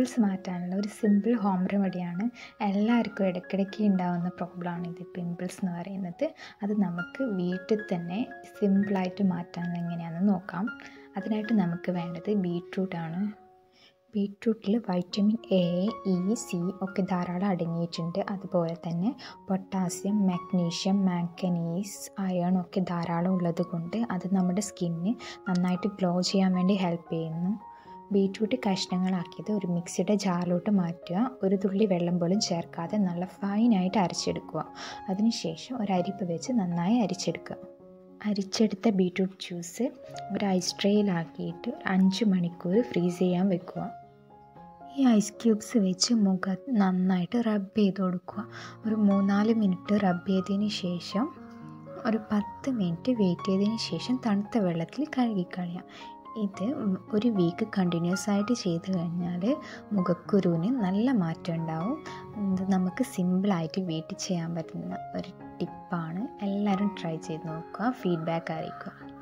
pimples മാറ്റാനുള്ള ഒരു simple home റെമഡിയാണ് എല്ലാവർക്കും ഇടയ്ക്കിടയ്ക്ക് ഉണ്ടാകുന്ന പ്രോബ്ലമാണ് ഇത് പിമ്പിൾസ് എന്ന് പറയുന്നത് അത് നമുക്ക് വീട്ടിൽ തന്നെ സിമ്പിളായിട്ട് മാറ്റാൻ എങ്ങനെയാണെന്ന് നോക്കാം അതിനായിട്ട് നമുക്ക് വേണ്ടത് ബീട്രൂട്ടാണ് ബീട്രൂട്ടിൽ വൈറ്റമിൻ എ ഇ സി ഒക്കെ ധാരാളം അടങ്ങിയിട്ടുണ്ട് അതുപോലെ തന്നെ പൊട്ടാസ്യം മാഗ്നീഷ്യം മാങ്കനീസ് അയൺ ഒക്കെ ധാരാളം ഉള്ളത് കൊണ്ട് അത് നമ്മുടെ സ്കിന്നിന് നന്നായിട്ട് ഗ്ലോ ചെയ്യാൻ വേണ്ടി ഹെൽപ്പ് ചെയ്യുന്നു ബീട്രൂട്ട് കഷ്ണങ്ങളാക്കിയത് ഒരു മിക്സിയുടെ ജാറിലോട്ട് മാറ്റുക ഒരു തുള്ളി വെള്ളം പോലും ചേർക്കാതെ നല്ല ഫൈനായിട്ട് അരച്ചെടുക്കുക അതിനുശേഷം ഒരു അരിപ്പ് വെച്ച് നന്നായി അരിച്ചെടുക്കുക അരിച്ചെടുത്ത ബീട്രൂട്ട് ജ്യൂസ് ഒരു ഐസ് ട്രേയിലാക്കിയിട്ട് അഞ്ച് മണിക്കൂർ ഫ്രീസ് ചെയ്യാൻ വെക്കുക ഈ ഐസ് ക്യൂബ്സ് വെച്ച് മുഖം നന്നായിട്ട് റബ്ബ് ചെയ്ത് കൊടുക്കുക ഒരു മൂന്നാല് മിനിറ്റ് റബ്ബ് ചെയ്തതിന് ശേഷം ഒരു പത്ത് മിനിറ്റ് വെയിറ്റ് ചെയ്തതിന് ശേഷം തണുത്ത വെള്ളത്തിൽ കഴുകിക്കളയാം ഇത് ഒരു വീക്ക് കണ്ടിന്യൂസ് ആയിട്ട് ചെയ്ത് കഴിഞ്ഞാൽ മുഖക്കുരുവിന് നല്ല മാറ്റം ഉണ്ടാവും ഇത് നമുക്ക് സിമ്പിളായിട്ട് വീട്ടിൽ ചെയ്യാൻ പറ്റുന്ന ഒരു ടിപ്പാണ് എല്ലാവരും ട്രൈ ചെയ്ത് നോക്കുക ഫീഡ്ബാക്ക് അറിയിക്കുക